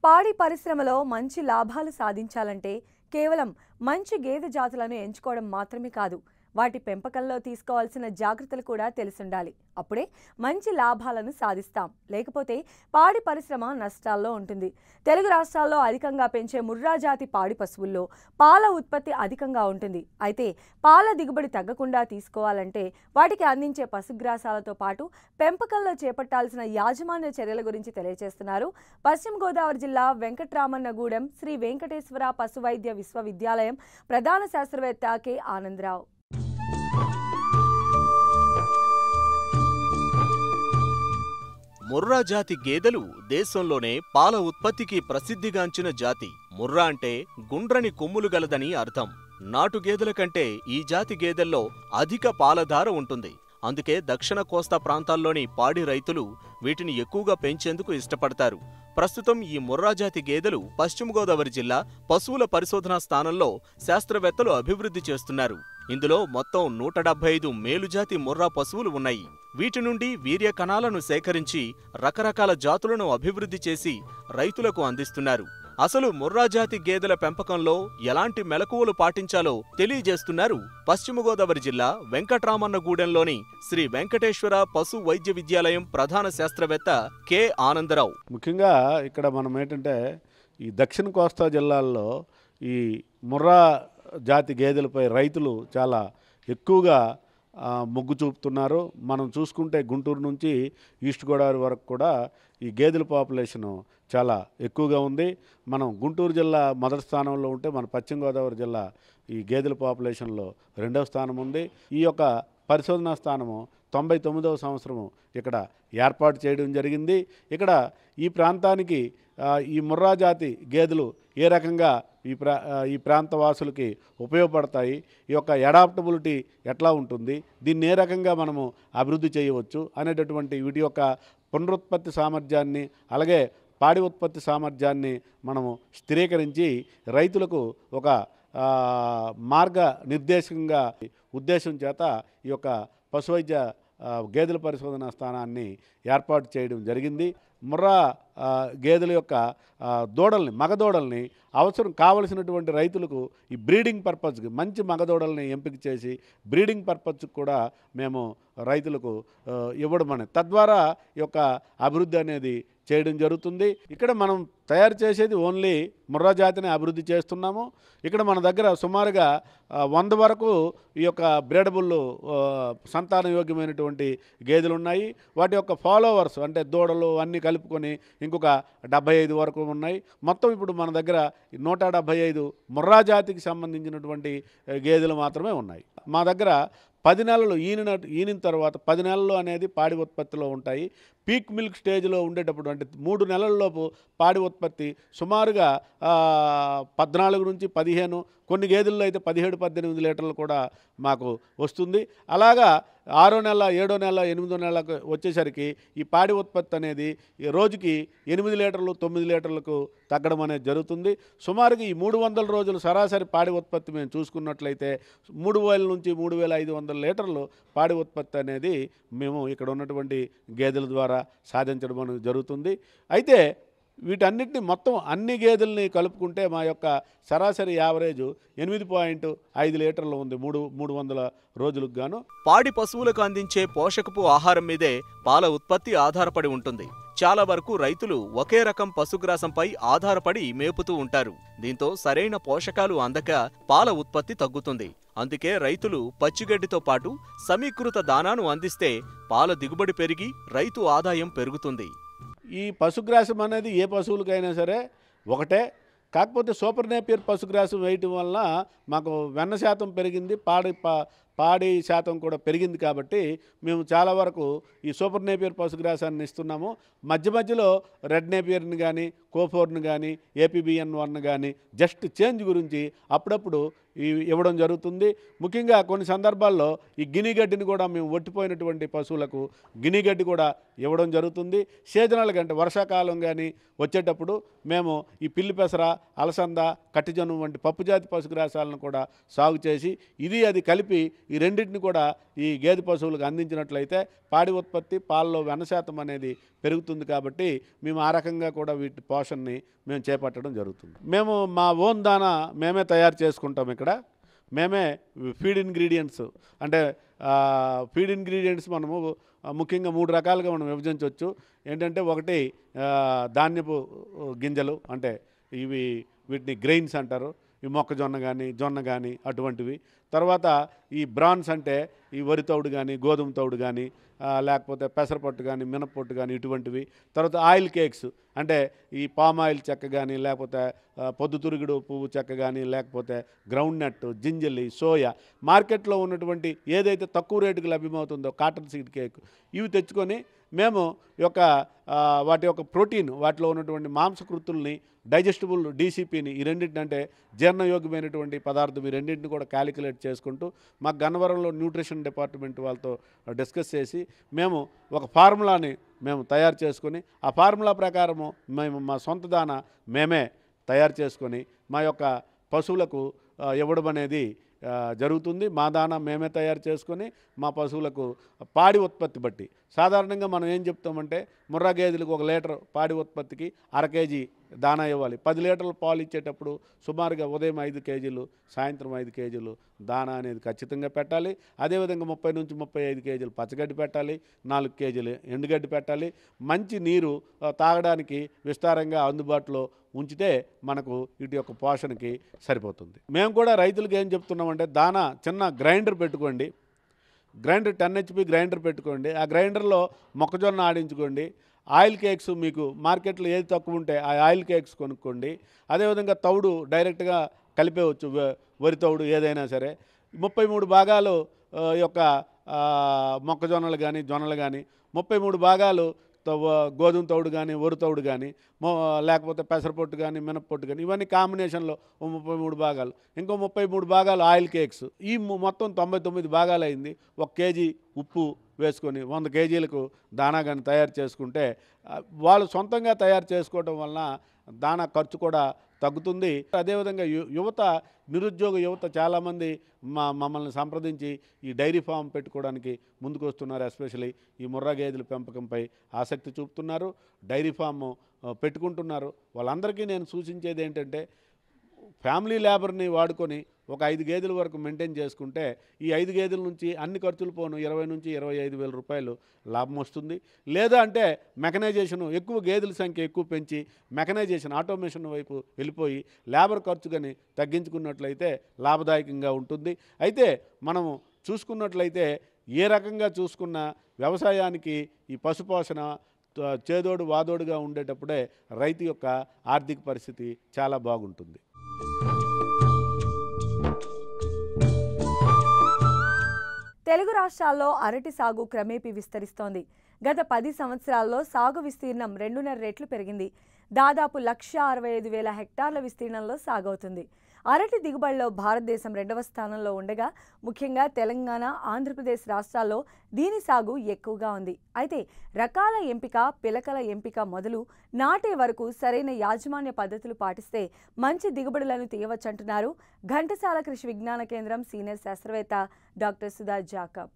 పాడి పరిశ్రమలో మంచి లాభాలు సాధించాలంటే కేవలం మంచి గేదె జాతులను ఎంచుకోవడం మాత్రమే కాదు వాటి పెంపకంలో తీసుకోవాల్సిన జాగ్రత్తలు కూడా తెలిసుండాలి అప్పుడే మంచి లాభాలను సాధిస్తాం లేకపోతే పాడి పరిశ్రమ నష్టాల్లో ఉంటుంది తెలుగు రాష్ట్రాల్లో అధికంగా పెంచే ముర్రా జాతి పాడి పశువుల్లో పాల ఉత్పత్తి అధికంగా ఉంటుంది అయితే పాల దిగుబడి తగ్గకుండా తీసుకోవాలంటే వాటికి అందించే పశుగ్రాసాలతో పాటు పెంపకంలో చేపట్టాల్సిన యాజమాన్య చర్యల గురించి తెలియజేస్తున్నారు పశ్చిమ గోదావరి జిల్లా వెంకట్రామన్నగూడెం శ్రీ వెంకటేశ్వర పశు వైద్య విశ్వవిద్యాలయం ప్రధాన శాస్త్రవేత్త కె ఆనందరావు ముర్రా జాతి గేదెలు దేశంలోనే పాల ఉత్పత్తికి ప్రసిద్ధిగాంచిన జాతి ముర్రా అంటే గుండ్రని కొమ్ములు గలదని అర్థం నాటు గేదెల కంటే ఈ జాతి గేదెల్లో అధిక పాలధార ఉంటుంది అందుకే దక్షిణ కోస్తా ప్రాంతాల్లోని పాడి రైతులు వీటిని ఎక్కువగా పెంచేందుకు ఇష్టపడతారు ప్రస్తుతం ఈ ముర్రా జాతి గేదెలు పశ్చిమ గోదావరి జిల్లా పశువుల పరిశోధనా స్థానంలో శాస్త్రవేత్తలు అభివృద్ధి చేస్తున్నారు ఇందులో మొత్తం నూట డెబ్బై ఐదు మేలుజాతి ముర్రా పశువులు ఉన్నాయి వీటి నుండి వీర్య కణాలను సేకరించి రకరకాల జాతులను అభివృద్ధి చేసి రైతులకు అందిస్తున్నారు అసలు ముర్రా జాతి గేదెల పెంపకంలో ఎలాంటి మెలకువలు పాటించాలో తెలియజేస్తున్నారు పశ్చిమ గోదావరి జిల్లా వెంకట్రామన్నగూడెంలోని శ్రీ వెంకటేశ్వర పశు వైద్య విద్యాలయం ప్రధాన శాస్త్రవేత్త కె ఆనందరావు ముఖ్యంగా ఇక్కడ మనం ఏంటంటే ఈ దక్షిణ కోస్తా జిల్లాల్లో ఈ ముర్రా జాతి గేదెలపై రైతులు చాలా ఎక్కువగా ఆ, మొగ్గు చూపుతున్నారు మనం చూసుకుంటే గుంటూరు నుంచి ఈస్ట్ గోదావరి వరకు కూడా ఈ గేదెల పాపులేషను చాలా ఎక్కువగా ఉంది మనం గుంటూరు జిల్లా మొదటి స్థానంలో ఉంటే మన పశ్చిమ గోదావరి జిల్లా ఈ గేదెల పాపులేషన్లో రెండవ స్థానం ఉంది ఈ యొక్క పరిశోధనా స్థానము తొంభై తొమ్మిదవ సంవత్సరము ఇక్కడ ఏర్పాటు చేయడం జరిగింది ఇక్కడ ఈ ప్రాంతానికి ఆ, ఈ ముర్రా జాతి గేదెలు ఏ రకంగా ఈ ప్రా ఆ, ఈ ప్రాంత వాసులకి ఉపయోగపడతాయి ఈ యొక్క అడాప్టబిలిటీ ఎట్లా ఉంటుంది దీన్ని ఏ రకంగా మనము అభివృద్ధి చేయవచ్చు అనేటటువంటి వీటి యొక్క పునరుత్పత్తి సామర్థ్యాన్ని అలాగే పాడి ఉత్పత్తి సామర్థ్యాన్ని మనము స్థిరీకరించి రైతులకు ఒక ఆ, మార్గ నిర్దేశంగా ఉద్దేశం చేత ఈ యొక్క పశువైద్య ఆ, గేదెల పరిశోధన స్థానాన్ని ఏర్పాటు చేయడం జరిగింది ముర్రా ఆ, గేదెల యొక్క ఆ, దూడల్ని మగదూడల్ని అవసరం కావలసినటువంటి రైతులకు ఈ బ్రీడింగ్ పర్పస్కి మంచి మగదూడల్ని ఎంపిక చేసి బ్రీడింగ్ పర్పస్కి కూడా మేము రైతులకు ఆ, ఇవ్వడం అనేది తద్వారా ఈ యొక్క అభివృద్ధి అనేది చేయడం జరుగుతుంది ఇక్కడ మనం తయారు చేసేది ఓన్లీ ముర్రా జాతిని అభివృద్ధి చేస్తున్నాము ఇక్కడ మన దగ్గర సుమారుగా ఆ, వంద వరకు ఈ యొక్క బ్రేడబుల్ సంతానయోగ్యమైనటువంటి గేదెలు ఉన్నాయి వాటి యొక్క ఫాలోవర్స్ అంటే దూడలు అన్నీ కలుపుకొని ఇంకొక డెబ్బై ఐదు వరకు ఉన్నాయి మొత్తం ఇప్పుడు మన దగ్గర నూట డెబ్బై ఐదు ముర్రా జాతికి సంబంధించినటువంటి ఆ, గేదెలు మాత్రమే ఉన్నాయి మా దగ్గర పది నెలలు ఈనిన ఈనిన తర్వాత పది నెలలు అనేది పాడి ఉత్పత్తిలో ఉంటాయి పీక్ మిల్క్ స్టేజ్లో ఉండేటప్పుడు అంటే మూడు నెలల్లోపు పాడి ఉత్పత్తి సుమారుగా ఆ, పద్నాలుగు నుంచి పదిహేను కొన్ని గేదెల్లో అయితే పదిహేడు పద్దెనిమిది లీటర్లు కూడా మాకు వస్తుంది అలాగా ఆరో నెల ఏడో నెల ఎనిమిదో నెలకు వచ్చేసరికి ఈ పాడి ఉత్పత్తి అనేది ఈ రోజుకి ఎనిమిది లీటర్లు తొమ్మిది లీటర్లకు తగ్గడం అనేది జరుగుతుంది సుమారుగా ఈ మూడు వందల రోజులు సరాసరి పాడి ఉత్పత్తి మేము చూసుకున్నట్లయితే మూడు వేల నుంచి మూడు వేల ఐదు వందల లీటర్లు పాడి ఉత్పత్తి అనేది మేము ఇక్కడ ఉన్నటువంటి గేదెల ద్వారా సాధించడం అనేది జరుగుతుంది అయితే వీటన్నిటిని మొత్తం అన్ని గేదెల్ని కలుపుకుంటే మా యొక్క సరాసరి యావరేజ్ ఎనిమిది పాయింట్ ఐదు లీటర్లు ఉంది మూడు మూడు వందల రోజులకు గాను పాడి పశువులకు అందించే పోషకపు ఆహారం మీదే పాల ఉత్పత్తి ఆధారపడి ఉంటుంది చాలా వరకు రైతులు ఒకే రకం పశుగ్రాసంపై ఆధారపడి మేపుతూ ఉంటారు దీంతో సరైన పోషకాలు అందక పాల ఉత్పత్తి తగ్గుతుంది అందుకే రైతులు పచ్చిగడ్డితో పాటు సమీకృత దానాను అందిస్తే పాల దిగుబడి పెరిగి రైతు ఆదాయం పెరుగుతుంది ఈ పశుగ్రాసం అనేది ఏ పశువులకైనా సరే ఒకటే కాకపోతే సూపర్ నేపియర్ పశుగ్రాసం వేయటం వల్ల మాకు వెన్న శాతం పెరిగింది పాడి పా పాడి శాతం కూడా పెరిగింది కాబట్టి మేము చాలా వరకు ఈ సూపర్ నేపియర్ పశుగ్రాసాన్ని ఇస్తున్నాము మధ్య మధ్యలో రెడ్ నేపియర్ని కానీ కోఫోర్ని కానీ ఏపీబిఎన్ వన్ కానీ జస్ట్ చేంజ్ గురించి అప్పుడప్పుడు ఈ ఇవ్వడం జరుగుతుంది ముఖ్యంగా కొన్ని సందర్భాల్లో ఈ గినిగడ్డిని కూడా మేము ఒట్టిపోయినటువంటి పశువులకు గినిగడ్డి కూడా ఇవ్వడం జరుగుతుంది సీజనల్ అంటే వర్షాకాలం కానీ వచ్చేటప్పుడు మేము ఈ పిల్లి పెసర అలసంద కట్టిజను వంటి పప్పుజాతి పశుగ్రాసాలను కూడా సాగు చేసి ఇది అది కలిపి ఈ రెండింటిని కూడా ఈ గేదె పశువులకు అందించినట్లయితే పాడి ఉత్పత్తి పాలలో వెన్న శాతం అనేది పెరుగుతుంది కాబట్టి మేము ఆ రకంగా కూడా వీటి పోషణని మేము చేపట్టడం జరుగుతుంది మేము మా ఓన్ దానా మేమే తయారు చేసుకుంటాం ఇక్కడ మేమే ఫీడ్ ఇంగ్రీడియంట్స్ అంటే ఆ, ఫీడ్ ఇంగ్రీడియంట్స్ మనము ఆ, ముఖ్యంగా మూడు రకాలుగా మనం విభజించవచ్చు ఏంటంటే ఒకటి ఆ, ధాన్యపు గింజలు అంటే ఇవి వీటిని గ్రెయిన్స్ అంటారు ఈ మొక్కజొన్న కానీ జొన్న కానీ అటువంటివి తర్వాత ఈ బ్రాన్స్ అంటే ఈ వరి తౌడు కానీ గోధుమ తౌడు కానీ ఆ, లేకపోతే పెసరపట్టు కానీ మినపొట్టు కానీ ఇటువంటివి తర్వాత ఆయిల్ కేక్స్ అంటే ఈ పామ్ ఆయిల్ చెక్క కానీ లేకపోతే ఆ, పొద్దుతురుగుడు పువ్వు చెక్క కానీ లేకపోతే గ్రౌండ్ నట్ జింజలి సోయా మార్కెట్లో ఉన్నటువంటి ఏదైతే తక్కువ రేటుకి లభ్యమవుతుందో కాటన్ సీడ్ కేక్ ఇవి తెచ్చుకొని మేము యొక్క ఆ, వాటి యొక్క ప్రోటీన్ వాటిలో ఉన్నటువంటి మాంసకృతుల్ని డైజెస్టిబుల్ డీసీపీని ఈ రెండింటిని అంటే జీర్ణయోగ్యమైనటువంటి పదార్థం ఈ రెండింటిని కూడా క్యాలిక్యులేట్ చేసుకుంటూ మా గన్నవరంలో న్యూట్రిషన్ డిపార్ట్మెంట్ వాళ్ళతో డిస్కస్ చేసి మేము ఒక ఫార్ములాని మేము తయారు చేసుకొని ఆ ఫార్ములా ప్రకారము మేము మా సొంత దాన మేమే తయారు చేసుకొని మా యొక్క పశువులకు ఆ, ఇవ్వడం అనేది ఆ, జరుగుతుంది మా దానా మేమే తయారు చేసుకొని మా పశువులకు పాడి ఉత్పత్తి బట్టి సాధారణంగా మనం ఏం చెప్తామంటే ముర్రా గేదెలకు ఒక లీటర్ పాడి ఉత్పత్తికి అర కేజీ దానా ఇవ్వాలి పది లీటర్లు పాలు ఇచ్చేటప్పుడు సుమారుగా ఉదయం ఐదు కేజీలు సాయంత్రం ఐదు కేజీలు దానా అనేది ఖచ్చితంగా పెట్టాలి అదేవిధంగా ముప్పై నుంచి ముప్పై ఐదు కేజీలు పచ్చగడ్డి పెట్టాలి నాలుగు కేజీలు ఎండుగడ్డి పెట్టాలి మంచి నీరు ఆ, తాగడానికి విస్తారంగా అందుబాటులో ఉంచితే మనకు వీటి యొక్క పోషణకి సరిపోతుంది మేము కూడా రైతులకు ఏం చెప్తున్నామంటే దానా చిన్న గ్రైండర్ పెట్టుకోండి గ్రైండర్ టెన్ హెచ్పి గ్రైండర్ పెట్టుకోండి ఆ గ్రైండర్లో మొక్కజొన్న ఆడించుకోండి ఆయిల్ కేక్స్ మీకు మార్కెట్లో ఏది తక్కువ ఉంటే ఆ ఆయిల్ కేక్స్ కొనుక్కోండి అదేవిధంగా తౌడు డైరెక్ట్గా కలిపేవచ్చు వ- వరి తౌడు ఏదైనా సరే ముప్పై మూడు భాగాలు ఆ, యొక్క ఆ, మొక్కజొన్నలు కానీ జొన్నలు కానీ ముప్పై మూడు భాగాలు తవ- గోధుమ తౌడు కానీ వరి తౌడు కానీ మో లేకపోతే పెసరపొట్టు కానీ మినప్పొట్టు కానీ ఇవన్నీ కాంబినేషన్లో ఓ ముప్పై మూడు భాగాలు ఇంకో ముప్పై మూడు భాగాలు ఆయిల్ కేక్స్ ఈ మొ- మొత్తం తొంభై తొమ్మిది భాగాలు అయింది ఒక కేజీ ఉప్పు వేసుకొని వంద కేజీలకు దానా కానీ తయారు చేసుకుంటే ఆ, వాళ్ళు సొంతంగా తయారు చేసుకోవడం వలన దానా ఖర్చు కూడా తగ్గుతుంది అదేవిధంగా యు యువత నిరుద్యోగ యువత చాలామంది మా మమ్మల్ని సంప్రదించి ఈ డైరీ ఫామ్ పెట్టుకోవడానికి ముందుకు వస్తున్నారు ఎస్పెషలీ ఈ ముర్రా గేదెల పెంపకంపై ఆసక్తి చూపుతున్నారు డైరీ ఫామ్ ఆ, పెట్టుకుంటున్నారు వాళ్ళందరికీ నేను సూచించేది ఏంటంటే ఫ్యామిలీ లేబర్ని వాడుకొని ఒక ఐదు గేదెల వరకు మెయింటైన్ చేసుకుంటే ఈ ఐదు గేదెల నుంచి అన్ని ఖర్చులు పోను ఇరవై నుంచి ఇరవై ఐదు వేల రూపాయలు లాభం వస్తుంది లేదా అంటే మెకనైజేషన్ ఎక్కువ గేదెల సంఖ్య ఎక్కువ పెంచి మెకనైజేషన్ ఆటోమేషన్ వైపు వెళ్ళిపోయి లేబర్ ఖర్చు కానీ తగ్గించుకున్నట్లయితే లాభదాయకంగా ఉంటుంది అయితే మనము చూసుకున్నట్లయితే ఏ రకంగా చూసుకున్న వ్యవసాయానికి ఈ పశుపోషణ త- చేదోడు వాదోడుగా ఉండేటప్పుడే రైతు యొక్క ఆర్థిక పరిస్థితి చాలా బాగుంటుంది తెలుగు రాష్ట్రాల్లో అరటి సాగు క్రమేపీ విస్తరిస్తోంది గత పది సంవత్సరాల్లో సాగు విస్తీర్ణం రెండున్నర రెట్లు పెరిగింది దాదాపు లక్ష అరవై ఐదు వేల హెక్టార్ల విస్తీర్ణంలో సాగవుతుంది అరటి దిగుబడిలో భారతదేశం రెండవ స్థానంలో ఉండగా ముఖ్యంగా తెలంగాణ ఆంధ్రప్రదేశ్ రాష్ట్రాల్లో దీని సాగు ఎక్కువగా ఉంది అయితే రకాల ఎంపిక పిలకల ఎంపిక మొదలు నాటే వరకు సరైన యాజమాన్య పద్ధతులు పాటిస్తే మంచి దిగుబడులను తీయవచ్చంటున్నారు ఘంటసాల కృషి విజ్ఞాన కేంద్రం సీనియర్ శాస్త్రవేత్త డాక్టర్ సుధా జాకబ్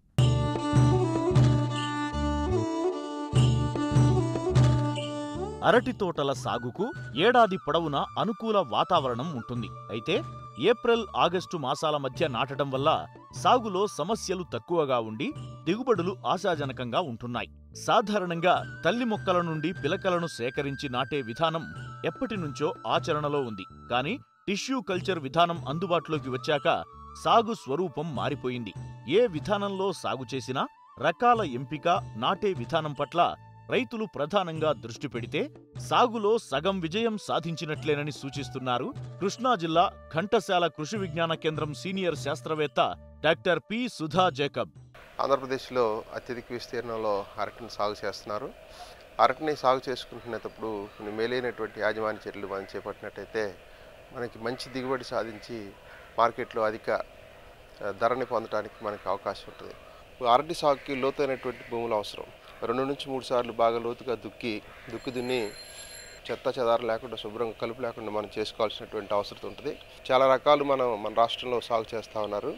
అరటి తోటల సాగుకు ఏడాది పొడవునా అనుకూల వాతావరణం ఉంటుంది అయితే ఏప్రిల్ ఆగస్టు మాసాల మధ్య నాటడం వల్ల సాగులో సమస్యలు తక్కువగా ఉండి దిగుబడులు ఆశాజనకంగా ఉంటున్నాయి సాధారణంగా తల్లి మొక్కల నుండి పిలకలను సేకరించి నాటే విధానం ఎప్పటి నుంచో ఆచరణలో ఉంది కానీ టిష్యూ కల్చర్ విధానం అందుబాటులోకి వచ్చాక సాగు స్వరూపం మారిపోయింది ఏ విధానంలో సాగు చేసినా రకాల ఎంపిక నాటే విధానం పట్ల రైతులు ప్రధానంగా దృష్టి పెడితే సాగులో సగం విజయం సాధించినట్లేనని సూచిస్తున్నారు కృష్ణా జిల్లా ఘంటసాల కృషి విజ్ఞాన కేంద్రం సీనియర్ శాస్త్రవేత్త డాక్టర్ పి సుధా జేకబ్ ఆంధ్రప్రదేశ్లో అత్యధిక విస్తీర్ణంలో అరటిని సాగు చేస్తున్నారు అరటిని సాగు చేసుకుంటున్నప్పుడు కొన్ని మేలైనటువంటి యాజమాన్య చర్యలు మనం చేపట్టినట్టయితే మనకి మంచి దిగుబడి సాధించి మార్కెట్లో అధిక ఆ, ధరని పొందడానికి మనకి అవకాశం ఉంటుంది అరటి సాగుకి లోతైనటువంటి భూములు అవసరం రెండు నుంచి మూడు సార్లు బాగా లోతుగా దుక్కి దుక్కి దున్ని చెత్త చెదారం లేకుండా శుభ్రంగా కలుపు లేకుండా మనం చేసుకోవాల్సినటువంటి అవసరం ఉంటుంది చాలా రకాలు మనం మన రాష్ట్రంలో సాగు చేస్తూ ఉన్నారు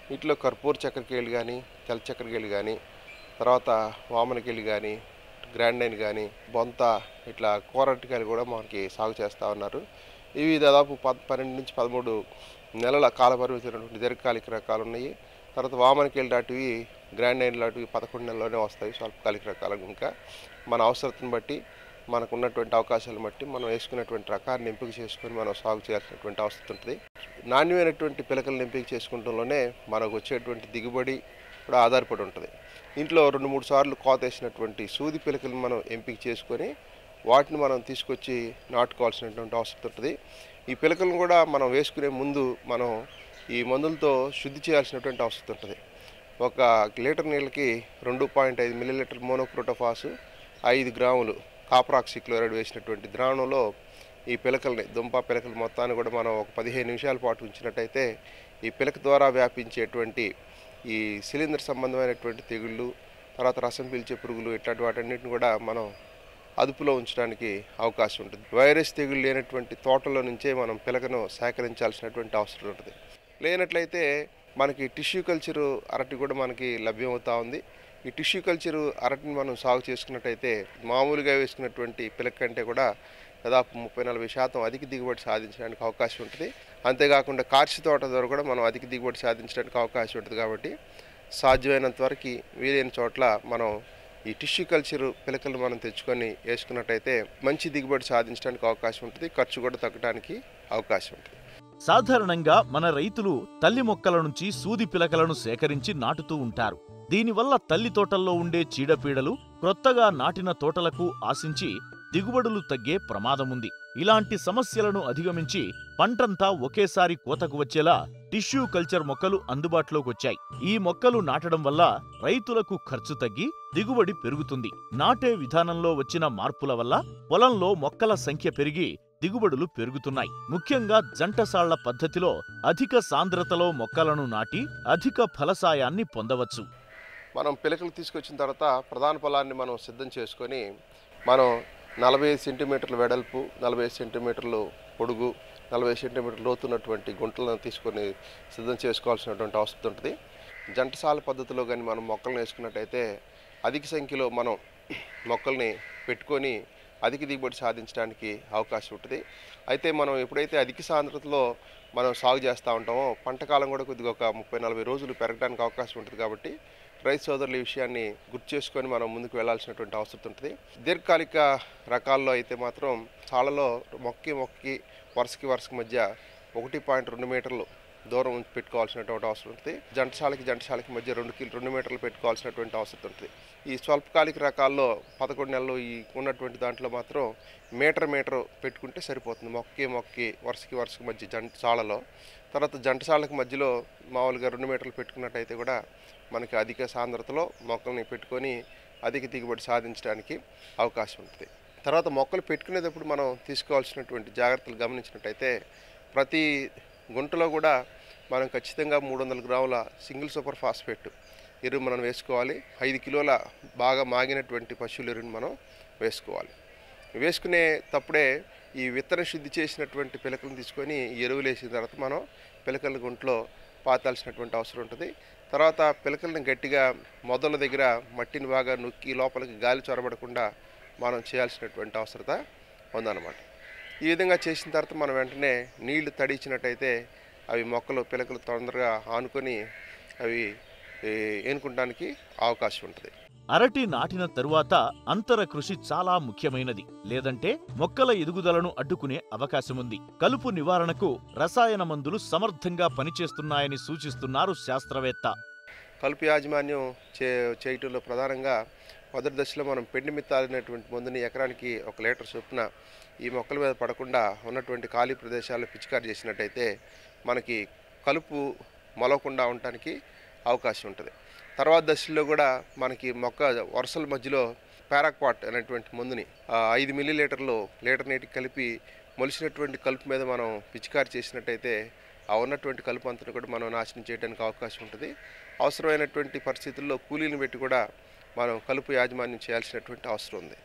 వీటిలో కర్పూర చక్కెరకేళి కానీ తెల్ల చక్కెరకేళి కానీ తర్వాత వామనకేళి కానీ గ్రాండైన్ కానీ బొంత ఇట్లా కూరటికాయలు కూడా మనకి సాగు చేస్తూ ఉన్నారు ఇవి దాదాపు పద్ పన్నెండు నుంచి పదమూడు నెలల కాల పరిమితి ఉన్నటువంటి దీర్ఘకాలిక రకాలు ఉన్నాయి తర్వాత వామనకేళి లాంటివి గ్రాండైన్ లాంటివి పదకొండు నెలల్లోనే వస్తాయి స్వల్పకాలిక రకాలు ఇంకా మన అవసరతను బట్టి మనకు ఉన్నటువంటి అవకాశాలను బట్టి మనం వేసుకున్నటువంటి రకాన్ని ఎంపిక చేసుకొని మనం సాగు చేయాల్సినటువంటి అవసరం ఉంటుంది నాణ్యమైనటువంటి పిలకలను ఎంపిక చేసుకుంటంలోనే మనకు వచ్చేటువంటి దిగుబడి కూడా ఆధారపడి ఉంటుంది ఇంట్లో రెండు మూడు సార్లు కోత వేసినటువంటి సూది పిలకలను మనం ఎంపిక చేసుకొని వాటిని మనం తీసుకొచ్చి నాటుకోవాల్సినటువంటి అవసరం ఉంటుంది ఈ పిలకలను కూడా మనం వేసుకునే ముందు మనం ఈ మందులతో శుద్ధి చేయాల్సినటువంటి అవసరం ఉంటుంది ఒక లీటర్ నీళ్ళకి రెండు పాయింట్ ఐదు మిల్లీలీటర్ మోనోక్రోటోఫాసు ఐదు గ్రాములు కాపరాక్సి క్లోరైడ్ వేసినటువంటి ద్రావణంలో ఈ పిలకల్ని దుంప పిలకలు మొత్తాన్ని కూడా మనం ఒక పదిహేను నిమిషాల పాటు ఉంచినట్టయితే ఈ పిలక ద్వారా వ్యాపించేటువంటి ఈ సిలిండర్ సంబంధమైనటువంటి తెగుళ్ళు తర్వాత రసం పీల్చే పురుగులు ఇట్లాంటి వాటన్నిటిని కూడా మనం అదుపులో ఉంచడానికి అవకాశం ఉంటుంది వైరస్ తెగులు లేనటువంటి తోటలో నుంచే మనం పిలకను సేకరించాల్సినటువంటి అవసరం ఉంటుంది లేనట్లయితే మనకి టిష్యూ కల్చర్ అరటి కూడా మనకి లభ్యమవుతా ఉంది ఈ టిష్యూ కల్చర్ అరటిని మనం సాగు చేసుకున్నట్టయితే మామూలుగా వేసుకున్నటువంటి పిలక కంటే కూడా దాదాపు ముప్పై నలభై శాతం అధిక దిగుబడి సాధించడానికి అవకాశం ఉంటుంది అంతేకాకుండా కార్చి తోట ద్వారా కూడా మనం అధిక దిగుబడి సాధించడానికి అవకాశం ఉంటుంది కాబట్టి సాధ్యమైనంత వరకు వీలైన చోట్ల మనం ఈ టిష్యూ కల్చర్ పిలకలు మనం తెచ్చుకొని వేసుకున్నట్టయితే మంచి దిగుబడి సాధించడానికి అవకాశం ఉంటుంది ఖర్చు కూడా తగ్గడానికి అవకాశం ఉంటుంది సాధారణంగా మన రైతులు తల్లి మొక్కల నుంచి సూది పిలకలను సేకరించి నాటుతూ ఉంటారు దీనివల్ల తల్లి తోటల్లో ఉండే చీడపీడలు క్రొత్తగా నాటిన తోటలకు ఆశించి దిగుబడులు తగ్గే ప్రమాదముంది ఇలాంటి సమస్యలను అధిగమించి పంటంతా ఒకేసారి కోతకు వచ్చేలా టిష్యూ కల్చర్ మొక్కలు అందుబాటులోకి వచ్చాయి ఈ మొక్కలు నాటడం వల్ల రైతులకు ఖర్చు తగ్గి దిగుబడి పెరుగుతుంది నాటే విధానంలో వచ్చిన మార్పుల వల్ల పొలంలో మొక్కల సంఖ్య పెరిగి దిగుబడులు పెరుగుతున్నాయి ముఖ్యంగా జంటసాళ్ల పద్ధతిలో అధిక సాంద్రతలో మొక్కలను నాటి అధిక ఫలసాయాన్ని పొందవచ్చు మనం పిలకలు తీసుకొచ్చిన తర్వాత ప్రధాన పొలాన్ని మనం సిద్ధం చేసుకొని మనం నలభై సెంటీమీటర్ల వెడల్పు నలభై సెంటీమీటర్లు పొడుగు నలభై సెంటీమీటర్ల లోతున్నటువంటి గుంటలను తీసుకొని సిద్ధం చేసుకోవాల్సినటువంటి అవసరం ఉంటుంది జంటసాల పద్ధతిలో కానీ మనం మొక్కలను వేసుకున్నట్టయితే అధిక సంఖ్యలో మనం మొక్కల్ని పెట్టుకొని అధిక దిగుబడి సాధించడానికి అవకాశం ఉంటుంది అయితే మనం ఎప్పుడైతే అధిక సాంద్రతలో మనం సాగు చేస్తూ ఉంటామో పంట కాలం కూడా కొద్దిగా ఒక ముప్పై నలభై రోజులు పెరగడానికి అవకాశం ఉంటుంది కాబట్టి రైతు సోదరుల ఈ విషయాన్ని గుర్తు చేసుకొని మనం ముందుకు వెళ్ళాల్సినటువంటి అవసరం ఉంటుంది దీర్ఘకాలిక రకాల్లో అయితే మాత్రం చాలలో మొక్కి మొక్కి వరుసకి వరుసకి మధ్య ఒకటి పాయింట్ రెండు మీటర్లు దూరం ఉంచి పెట్టుకోవాల్సినటువంటి అవసరం ఉంటుంది జంటశాలకి జంటశాలకి మధ్య రెండు కిలో రెండు మీటర్లు పెట్టుకోవాల్సినటువంటి అవసరం ఉంటుంది ఈ స్వల్పకాలిక రకాల్లో పదకొండు నెలలు ఈ ఉన్నటువంటి దాంట్లో మాత్రం మీటర్ మీటర్ పెట్టుకుంటే సరిపోతుంది మొక్కి మొక్కి వరుసకి వరుసకి మధ్య జంటశాలలో తర్వాత జంటశాలకు మధ్యలో మామూలుగా రెండు మీటర్లు పెట్టుకున్నట్టయితే కూడా మనకి అధిక సాంద్రతలో మొక్కల్ని పెట్టుకొని అధిక దిగుబడి సాధించడానికి అవకాశం ఉంటుంది తర్వాత మొక్కలు పెట్టుకునేటప్పుడు మనం తీసుకోవాల్సినటువంటి జాగ్రత్తలు గమనించినట్టయితే ప్రతి గుంటలో కూడా మనం ఖచ్చితంగా మూడు వందల గ్రాముల సింగిల్ సూపర్ ఫాస్ఫేట్ ఎరువు మనం వేసుకోవాలి ఐదు కిలోల బాగా మాగినటువంటి పశువుల ఎరువుని మనం వేసుకోవాలి వేసుకునే తప్పుడే ఈ విత్తన శుద్ధి చేసినటువంటి పిలకలను తీసుకొని ఈ ఎరువులు వేసిన తర్వాత మనం పిలకల గుంట్లో పాతాల్సినటువంటి అవసరం ఉంటుంది తర్వాత పిలకల్ని గట్టిగా మొదల దగ్గర మట్టిని బాగా నొక్కి లోపలికి గాలి చొరబడకుండా మనం చేయాల్సినటువంటి అవసరత ఉందన్నమాట ఈ విధంగా చేసిన తర్వాత మనం వెంటనే నీళ్లు తడిచినట్టయితే అవి మొక్కలు పిలకలు తొందరగా ఆనుకొని అవి ఏ, ఏనుకుంటానికి అవకాశం ఉంటుంది అరటి నాటిన తరువాత అంతర కృషి చాలా ముఖ్యమైనది లేదంటే మొక్కల ఎదుగుదలను అడ్డుకునే అవకాశముంది కలుపు నివారణకు రసాయన మందులు సమర్థంగా పనిచేస్తున్నాయని సూచిస్తున్నారు శాస్త్రవేత్త కలుపు యాజమాన్యం చే చేయటంలో ప్రధానంగా మొదటి దశలో మనం పెండి మిత్తాలు అనేటువంటి మందుని ఎకరానికి ఒక లీటర్ చొప్పున ఈ మొక్కల మీద పడకుండా ఉన్నటువంటి ఖాళీ ప్రదేశాల్లో పిచికారి చేసినట్టయితే మనకి కలుపు మొలవకుండా ఉండటానికి అవకాశం ఉంటుంది తర్వాత దశలో కూడా మనకి మొక్క వరుసల మధ్యలో పారాక్వాట్ అనేటువంటి మందుని ఆ, ఐదు మిల్లీ లీటర్లు లీటర్ నీటికి కలిపి మొలిసినటువంటి కలుపు మీద మనం పిచికారి చేసినట్టయితే ఆ ఉన్నటువంటి కలుపు అంతను కూడా మనం నాశనం చేయడానికి అవకాశం ఉంటుంది అవసరమైనటువంటి పరిస్థితుల్లో కూలీలను పెట్టి కూడా మనం కలుపు యాజమాన్యం చేయాల్సినటువంటి అవసరం ఉంది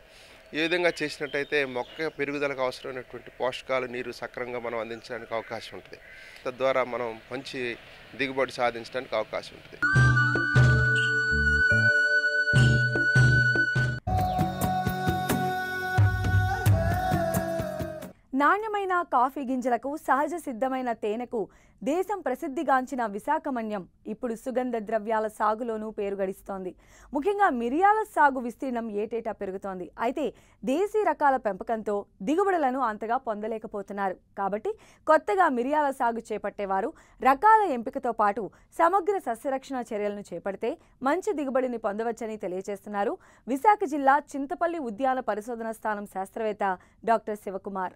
ఈ విధంగా చేసినట్టయితే మొక్క పెరుగుదలకు అవసరమైనటువంటి పోషకాలు నీరు సక్రమంగా మనం అందించడానికి అవకాశం ఉంటుంది తద్వారా మనం మంచి దిగుబడి సాధించడానికి అవకాశం ఉంటుంది నాణ్యమైన కాఫీ గింజలకు సహజ సిద్ధమైన తేనెకు దేశం ప్రసిద్ధిగాంచిన విశాఖమన్యం ఇప్పుడు సుగంధ ద్రవ్యాల సాగులోనూ పేరు గడిస్తోంది ముఖ్యంగా మిరియాల సాగు విస్తీర్ణం ఏటేటా పెరుగుతోంది అయితే దేశీ రకాల పెంపకంతో దిగుబడులను అంతగా పొందలేకపోతున్నారు కాబట్టి కొత్తగా మిరియాల సాగు చేపట్టేవారు రకాల ఎంపికతో పాటు సమగ్ర సస్యరక్షణ చర్యలను చేపడితే మంచి దిగుబడిని పొందవచ్చని తెలియజేస్తున్నారు విశాఖ జిల్లా చింతపల్లి ఉద్యాన పరిశోధన స్థానం శాస్త్రవేత్త డాక్టర్ శివకుమార్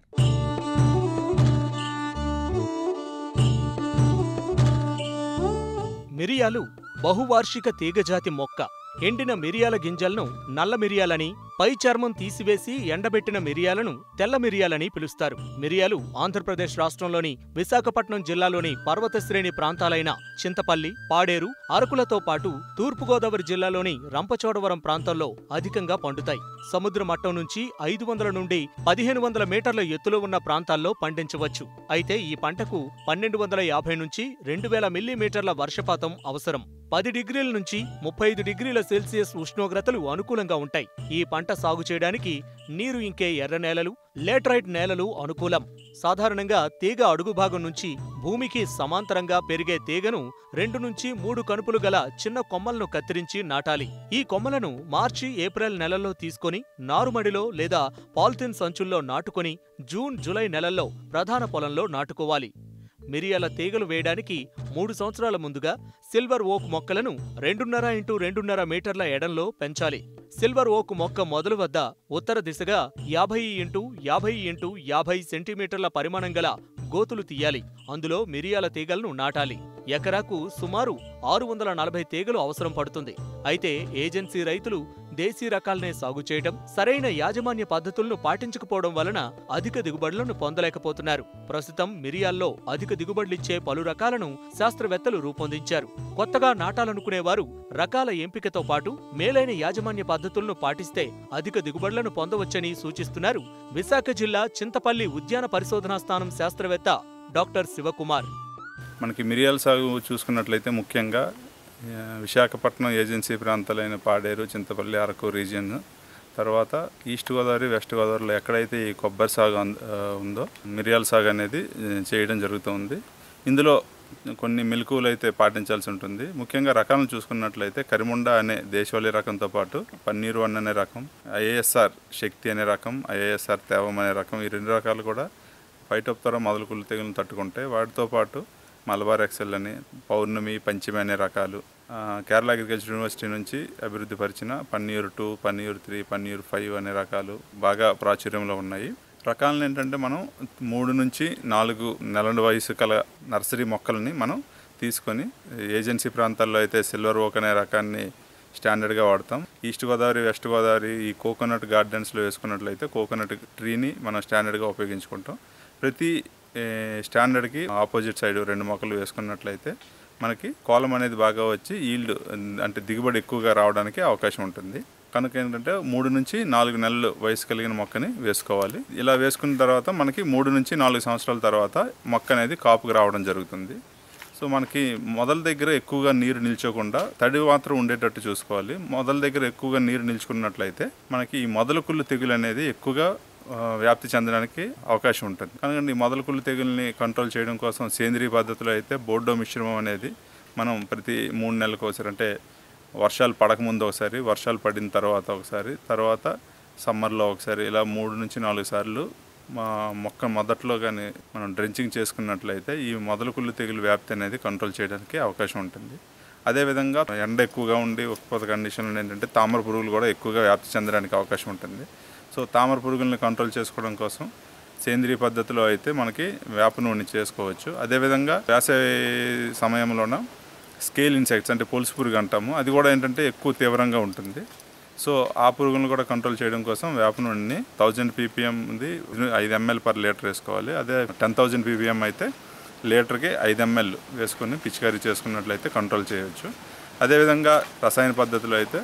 మిరియాలు బహువార్షిక తీగజాతి మొక్క ఎండిన మిరియాల గింజలను నల్ల మిరియాలని పై చర్మం తీసివేసి ఎండబెట్టిన మిరియాలను తెల్ల మిరియాలని పిలుస్తారు మిరియాలు ఆంధ్రప్రదేశ్ రాష్ట్రంలోని విశాఖపట్నం జిల్లాలోని పర్వత శ్రేణి ప్రాంతాలైన చింతపల్లి పాడేరు అరకులతో పాటు తూర్పుగోదావరి జిల్లాలోని రంపచోడవరం ప్రాంతంలో అధికంగా పండుతాయి సముద్ర మట్టం నుంచి ఐదు వందల నుండి పదిహేను వందల మీటర్ల ఎత్తులో ఉన్న ప్రాంతాల్లో పండించవచ్చు అయితే ఈ పంటకు పన్నెండు వందల యాభై నుంచి రెండు వేల మిల్లీమీటర్ల వర్షపాతం అవసరం పది డిగ్రీల నుంచి ముప్పై ఐదు డిగ్రీల సెల్సియస్ ఉష్ణోగ్రతలు అనుకూలంగా ఉంటాయి ఈ పంట సాగు చేయడానికి నీరు ఇంకే ఎర్ర నేలలు లేటరైట్ నేలలు అనుకూలం సాధారణంగా తీగ అడుగు భాగం నుంచి భూమికి సమాంతరంగా పెరిగే తీగను రెండు నుంచి మూడు కనుపులు గల చిన్న కొమ్మలను కత్తిరించి నాటాలి ఈ కొమ్మలను మార్చి ఏప్రిల్ నెలల్లో తీసుకొని నారుమడిలో లేదా పాలిథిన్ సంచుల్లో నాటుకొని జూన్ జూలై నెలల్లో ప్రధాన పొలంలో నాటుకోవాలి మిరియాల తీగలు వేయడానికి మూడు సంవత్సరాల ముందుగా సిల్వర్ ఓక్ మొక్కలను రెండున్నర ఇంటూ రెండున్నర మీటర్ల ఎడంలో పెంచాలి సిల్వర్ ఓక్ మొక్క మొదలు వద్ద ఉత్తర దిశగా యాభై ఇంటూ యాభై ఇంటూ యాభై సెంటీమీటర్ల పరిమాణం గల గోతులు తీయాలి అందులో మిరియాల తీగలను నాటాలి ఎకరాకు సుమారు ఆరు వందల నలభై తీగలు అవసరం పడుతుంది అయితే ఏజెన్సీ రైతులు దేశీ రకాలనే సాగు చేయడం సరైన యాజమాన్య పద్ధతులను పాటించకపోవడం వలన అధిక దిగుబడులను పొందలేకపోతున్నారు ప్రస్తుతం మిరియాల్లో అధిక దిగుబడులిచ్చే పలు రకాలను శాస్త్రవేత్తలు రూపొందించారు కొత్తగా నాటాలనుకునేవారు రకాల ఎంపికతో పాటు మేలైన యాజమాన్య పద్ధతులను పాటిస్తే అధిక దిగుబడులను పొందవచ్చని సూచిస్తున్నారు విశాఖ జిల్లా చింతపల్లి ఉద్యాన పరిశోధనా స్థానం శాస్త్రవేత్త డాక్టర్ శివకుమార్ మనకి మిరియాల సాగు చూసుకున్నట్లయితే ముఖ్యంగా ఆ, విశాఖపట్నం ఏజెన్సీ ప్రాంతాలైన పాడేరు చింతపల్లి అరకు రీజియన్ తర్వాత ఈస్ట్ గోదావరి వెస్ట్ గోదావరిలో ఎక్కడైతే ఈ కొబ్బరి సాగు అంద- ఆ, ఉందో మిరియాల సాగు అనేది ఆ, చేయడం జరుగుతుంది ఇందులో కొన్ని మెలకువలు అయితే పాటించాల్సి ఉంటుంది ముఖ్యంగా రకాలను చూసుకున్నట్లయితే కరిముండ అనే దేశవాళీ రకంతో పాటు పన్నీరు వన్ అనే రకం ఐఏఎస్ఆర్ శక్తి అనే రకం ఐఏఎస్ఆర్ తేవం అనే రకం ఈ రెండు రకాలు కూడా పైటొప్తర మొదలు కుళ్ళు తెగులను తట్టుకుంటే వాటితో పాటు మలబార్ ఎక్సెల్ అని పౌర్ణమి పంచమి అనే రకాలు ఆ, కేరళ అగ్రికల్చర్ యూనివర్సిటీ నుంచి అభివృద్ధి పరిచిన Panneeru two Panneeru three Panneeru five అనే రకాలు బాగా ప్రాచుర్యంలో ఉన్నాయి రకాలను ఏంటంటే మనం మూడు నుంచి నాలుగు నెలల వయసు కల నర్సరీ మొక్కల్ని మనం తీసుకొని ఏజెన్సీ ప్రాంతాల్లో అయితే సిల్వర్ ఓక్ అనే రకాన్ని స్టాండర్డ్గా వాడతాం ఈస్ట్ గోదావరి వెస్ట్ గోదావరి ఈ కోకోనట్ గార్డెన్స్లో వేసుకున్నట్లయితే కోకోనట్ ట్రీని మనం స్టాండర్డ్గా ఉపయోగించుకుంటాం ప్రతి ఏ, స్టాండర్డ్కి ఆపోజిట్ సైడ్ రెండు మొక్కలు వేసుకున్నట్లయితే మనకి కోలం అనేది బాగా వచ్చి ఈల్డ్ అంటే దిగుబడి ఎక్కువగా రావడానికి అవకాశం ఉంటుంది కనుక ఏంటంటే మూడు నుంచి నాలుగు నెలలు వయసు కలిగిన మొక్కని వేసుకోవాలి ఇలా వేసుకున్న తర్వాత మనకి మూడు నుంచి నాలుగు సంవత్సరాల తర్వాత మొక్క అనేది కాపుకు రావడం జరుగుతుంది సో మనకి మొదల దగ్గర ఎక్కువగా నీరు నిల్చోకుండా తడి మాత్రం ఉండేటట్టు చూసుకోవాలి మొదల దగ్గర ఎక్కువగా నీరు నిల్చుకున్నట్లయితే మనకి ఈ మొదల కుళ్ళు తెగులు అనేది ఎక్కువగా ఆ, వ్యాప్తి చెందడానికి అవకాశం ఉంటుంది కనుక ఈ మొదల కుళ్ళు తెగుల్ని కంట్రోల్ చేయడం కోసం సేంద్రియ పద్ధతిలో అయితే బోర్డో మిశ్రమం అనేది మనం ప్రతి మూడు నెలలకు ఒకసారి అంటే వర్షాలు పడకముందు ఒకసారి వర్షాలు పడిన తర్వాత ఒకసారి తర్వాత సమ్మర్లో ఒకసారి ఇలా మూడు నుంచి నాలుగు సార్లు మా మొక్క మొదట్లో కానీ మనం డ్రెంచింగ్ చేసుకున్నట్లయితే ఈ మొదల కుళ్ళు తెగులు వ్యాప్తి అనేది కంట్రోల్ చేయడానికి అవకాశం ఉంటుంది అదేవిధంగా ఎండ ఎక్కువగా ఉండి ఉత్పత్తి కండిషన్లు ఏంటంటే తామర పురుగులు కూడా ఎక్కువగా వ్యాప్తి చెందడానికి అవకాశం ఉంటుంది సో తామర పురుగుల్ని కంట్రోల్ చేసుకోవడం కోసం సేంద్రియ పద్ధతిలో అయితే మనకి వేప నూనె చేసుకోవచ్చు అదేవిధంగా వేసవి సమయంలోన స్కేల్ ఇన్సెక్ట్స్ అంటే పొలుసు పురుగు అంటాము అది కూడా ఏంటంటే ఎక్కువ తీవ్రంగా ఉంటుంది సో ఆ పురుగులను కూడా కంట్రోల్ చేయడం కోసం వేప నూనెని థౌజండ్ పీపీఎంది ఐదు ఎంఎల్ పర్ లీటర్ వేసుకోవాలి అదే టెన్ థౌజండ్ పీపీఎం అయితే లీటర్కి ఐదు ఎంఎల్ వేసుకొని పిచికారీ చేసుకున్నట్లయితే కంట్రోల్ చేయవచ్చు అదేవిధంగా రసాయన పద్ధతిలో అయితే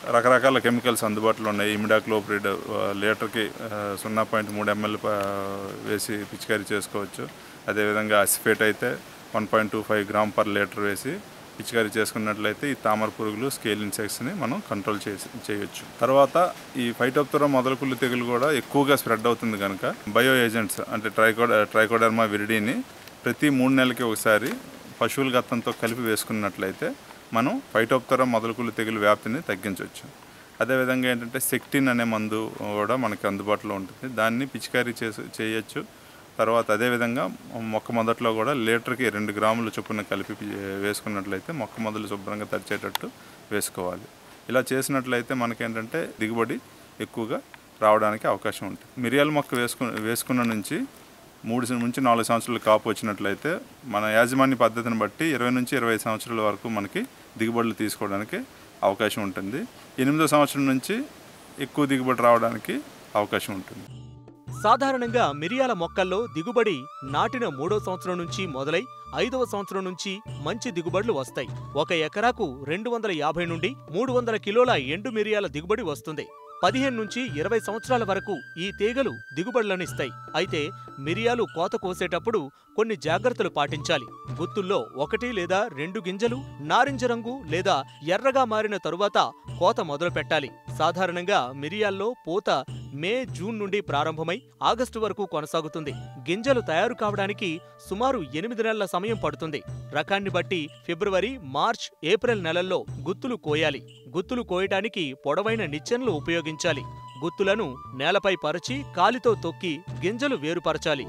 రకరకాల కెమికల్స్ అందుబాటులో ఉన్నాయి ఇమిడాక్లోప్రిడ్ లీటర్కి ఆ, సున్నా పాయింట్ మూడు ఎంఎల్ వేసి పిచికారీ చేసుకోవచ్చు అదేవిధంగా అసిఫేట్ అయితే one point two five gram per litre వేసి పిచికారీ చేసుకున్నట్లయితే ఈ తామర పురుగులు స్కేల్ ఇన్సెక్ట్స్ని మనం కంట్రోల్ చేసి చేయొచ్చు తర్వాత ఈ ఫైటోప్తరా మొదలకుళ్ళు తెగులు కూడా ఎక్కువగా స్ప్రెడ్ అవుతుంది కనుక బయో ఏజెంట్స్ అంటే ట్రైకోడ ట్రైకోడర్మా విరిడిని ప్రతి మూడు నెలలకి ఒకసారి పశువుల గత్తంతో కలిపి వేసుకున్నట్లయితే మనం ఫైటోప్తరా మొదలకుళ్ళు తెగులు వ్యాప్తిని తగ్గించవచ్చు అదేవిధంగా ఏంటంటే సెక్టిన్ అనే మందు కూడా మనకి అందుబాటులో ఉంటుంది దాన్ని పిచికారీ చేసి చేయొచ్చు తర్వాత అదేవిధంగా మొక్క మొదట్లో కూడా లీటర్కి రెండు గ్రాముల చొప్పున కలిపి పి- వేసుకున్నట్లయితే మొక్క మొదలు శుభ్రంగా తరిచేటట్టు వేసుకోవాలి ఇలా చేసినట్లయితే మనకేంటంటే దిగుబడి ఎక్కువగా రావడానికి అవకాశం ఉంటుంది మిరియాల మొక్క వేసుకు వేసుకున్న నుంచి మూడు సం- నుంచి నాలుగు సంవత్సరాలు కాపు వచ్చినట్లయితే మన యాజమాన్య పద్ధతిని బట్టి ఇరవై నుంచి ఇరవై సంవత్సరాల వరకు మనకి దిగుబడులు తీసుకోవడానికి అవకాశం ఉంటుంది ఎనిమిదో సంవత్సరం నుంచి ఎక్కువ దిగుబడి రావడానికి అవకాశం ఉంటుంది సాధారణంగా మిరియాల మొక్కల్లో దిగుబడి నాటిన మూడో సంవత్సరం నుంచి మొదలై ఐదవ సంవత్సరం నుంచి మంచి దిగుబడులు వస్తాయి ఒక ఎకరాకు రెండు వందల యాభై నుండి మూడు వందల కిలోల ఎండు మిరియాల దిగుబడి వస్తుంది పదిహేను నుంచి ఇరవై సంవత్సరాల వరకు ఈ తీగలు దిగుబడులను ఇస్తాయి అయితే మిరియాలు కోత కోసేటప్పుడు కొన్ని జాగ్రత్తలు పాటించాలి గుత్తుల్లో ఒకటి లేదా రెండు గింజలు నారింజ రంగు లేదా ఎర్రగా మారిన తరువాత కోత మొదలు పెట్టాలి సాధారణంగా మిరియాల్లో పూత మే జూన్ నుండి ప్రారంభమై ఆగస్టు వరకు కొనసాగుతుంది గింజలు తయారు కావడానికి సుమారు ఎనిమిది నెలల సమయం పడుతుంది రకాన్ని బట్టి ఫిబ్రవరి మార్చ్ ఏప్రిల్ నెలల్లో గుత్తులు కోయాలి గుత్తులు కోయటానికి పొడవైన నిచ్చెనలు ఉపయోగించాలి గుత్తులను నేలపై పరిచి కాలితో తొక్కి గింజలు వేరుపరచాలి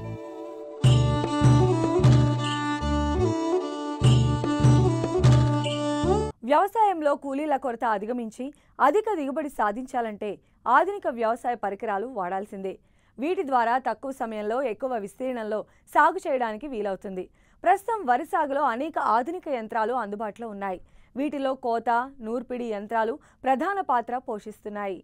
వ్యవసాయంలో కూలీల కొరత అధిగమించి అధిక దిగుబడి సాధించాలంటే ఆధునిక వ్యవసాయ పరికరాలు వాడాల్సిందే వీటి ద్వారా తక్కువ సమయంలో ఎక్కువ విస్తీర్ణంలో సాగు చేయడానికి వీలవుతుంది ప్రస్తుతం వరి సాగులో అనేక ఆధునిక యంత్రాలు అందుబాటులో ఉన్నాయి వీటిలో కోత నూర్పిడి యంత్రాలు ప్రధాన పాత్ర పోషిస్తున్నాయి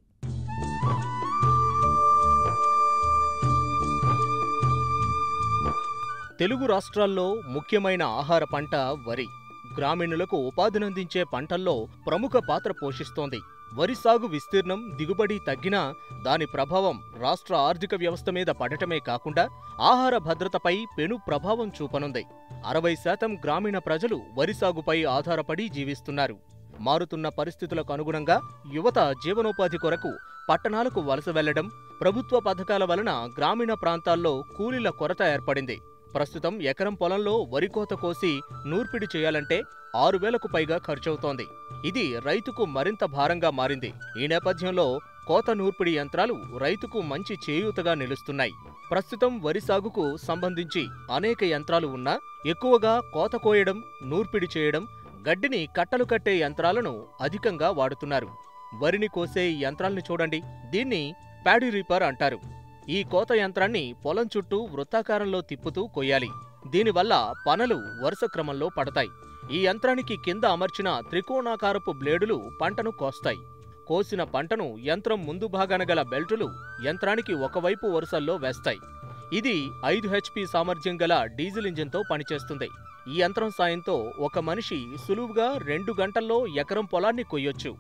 తెలుగు రాష్ట్రాల్లో ముఖ్యమైన ఆహార పంట వరి గ్రామీణులకు ఉపాధినందించే పంటల్లో ప్రముఖ పాత్ర పోషిస్తోంది వరి సాగు విస్తీర్ణం దిగుబడి తగ్గినా దాని ప్రభావం రాష్ట్ర ఆర్థిక వ్యవస్థ మీద పడటమే కాకుండా ఆహార భద్రతపై పెను ప్రభావం చూపనుంది అరవై శాతం గ్రామీణ ప్రజలు వరి సాగుపై ఆధారపడి జీవిస్తున్నారు మారుతున్న పరిస్థితులకు అనుగుణంగా యువత జీవనోపాధి కొరకు పట్టణాలకు వలస వెళ్లడం ప్రభుత్వ పథకాల వలన గ్రామీణ ప్రాంతాల్లో కూలీల కొరత ఏర్పడింది ప్రస్తుతం ఎకరం పొలంలో వరి కోత కోసి నూర్పిడి చేయాలంటే ఆరు వేలకు పైగా ఖర్చవుతోంది ఇది రైతుకు మరింత భారంగా మారింది ఈ నేపథ్యంలో కోత నూర్పిడి యంత్రాలు రైతుకు మంచి చేయూతగా నిలుస్తున్నాయి ప్రస్తుతం వరి సాగుకు సంబంధించి అనేక యంత్రాలు ఉన్నా ఎక్కువగా కోత కోయడం నూర్పిడి చేయడం గడ్డిని కట్టలు కట్టే యంత్రాలను అధికంగా వాడుతున్నారు వరిని కోసే ఈ యంత్రాల్ని చూడండి దీన్ని ప్యాడీ రీపర్ అంటారు ఈ కోత యంత్రాన్ని పొలం చుట్టూ వృత్తాకారంలో తిప్పుతూ కొయ్యాలి దీనివల్ల పనలు వరుస క్రమంలో పడతాయి ఈ యంత్రానికి కింద అమర్చిన త్రికోణాకారపు బ్లేడులు పంటను కోస్తాయి కోసిన పంటను యంత్రం ముందు భాగాన గల బెల్టులు యంత్రానికి ఒకవైపు వరుసల్లో వేస్తాయి ఇది ఐదు హెచ్పి సామర్థ్యం గల డీజిల్ ఇంజిన్తో పనిచేస్తుంది ఈ యంత్రం సాయంతో ఒక మనిషి సులువుగా రెండు గంటల్లో ఎకరం పొలాన్ని కొయ్యొచ్చు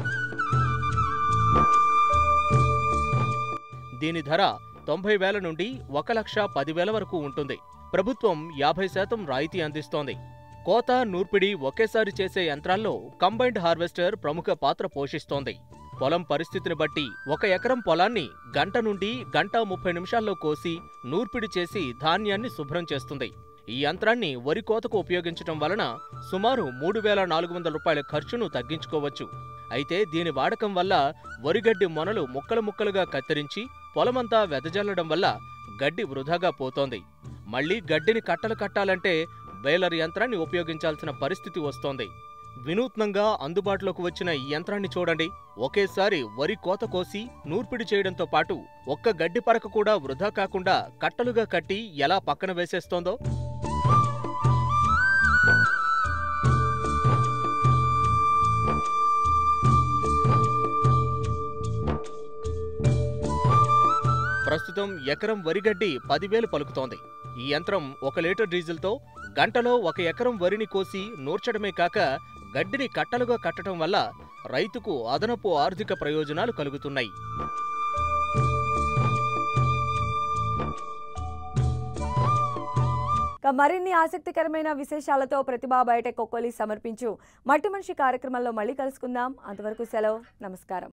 దీని ధర తొంభై వేల నుండి ఒక లక్ష పదివేల వరకు ఉంటుంది ప్రభుత్వం యాభై శాతం రాయితీ అందిస్తోంది కోత నూర్పిడి ఒకేసారి చేసే యంత్రాల్లో కంబైన్డ్ హార్వెస్టర్ ప్రముఖ పాత్ర పోషిస్తోంది పొలం పరిస్థితిని బట్టి ఒక ఎకరం పొలాన్ని గంట నుండి గంట ముప్పై నిమిషాల్లో కోసి నూర్పిడి చేసి ధాన్యాన్ని శుభ్రం చేస్తుంది ఈ యంత్రాన్ని వరి కోతకు ఉపయోగించడం వలన సుమారు మూడు వేల నాలుగు వందల రూపాయల ఖర్చును తగ్గించుకోవచ్చు అయితే దీని వాడకం వల్ల వరిగడ్డి మొనలు ముక్కలు ముక్కలుగా కత్తిరించి పొలమంతా వెదజల్లడం వల్ల గడ్డి వృధాగా పోతోంది మళ్ళీ గడ్డిని కట్టలు కట్టాలంటే బేలర్ యంత్రాన్ని ఉపయోగించాల్సిన పరిస్థితి వస్తోంది వినూత్నంగా అందుబాటులోకి వచ్చిన ఈ యంత్రాన్ని చూడండి ఒకేసారి వరి కోత కోసి నూర్పిడి చేయడంతో పాటు ఒక్క గడ్డి పరక కూడా వృధా కాకుండా కట్టలుగా కట్టి ఎలా పక్కన వేసేస్తోందో ప్రస్తుతం ఎకరం వరిగడ్డి పదివేలు పలుకుతోంది ఈ యంత్రం ఒక లీటర్ డీజిల్తో గంటలో ఒక ఎకరం వరిని కోసి నూర్చడమే కాక గడ్డిని కట్టలుగా కట్టడం వల్ల రైతుకు అదనపు ఆర్థిక ప్రయోజనాలు కలుగుతున్నాయి ఇక మరిన్ని ఆసక్తికరమైన విశేషాలతో ప్రతిభా బయట కొక్కోలి సమర్పించు మట్టి మనిషి కార్యక్రమంలో మళ్ళీ కలుసుకుందాం అంతవరకు సెలవు నమస్కారం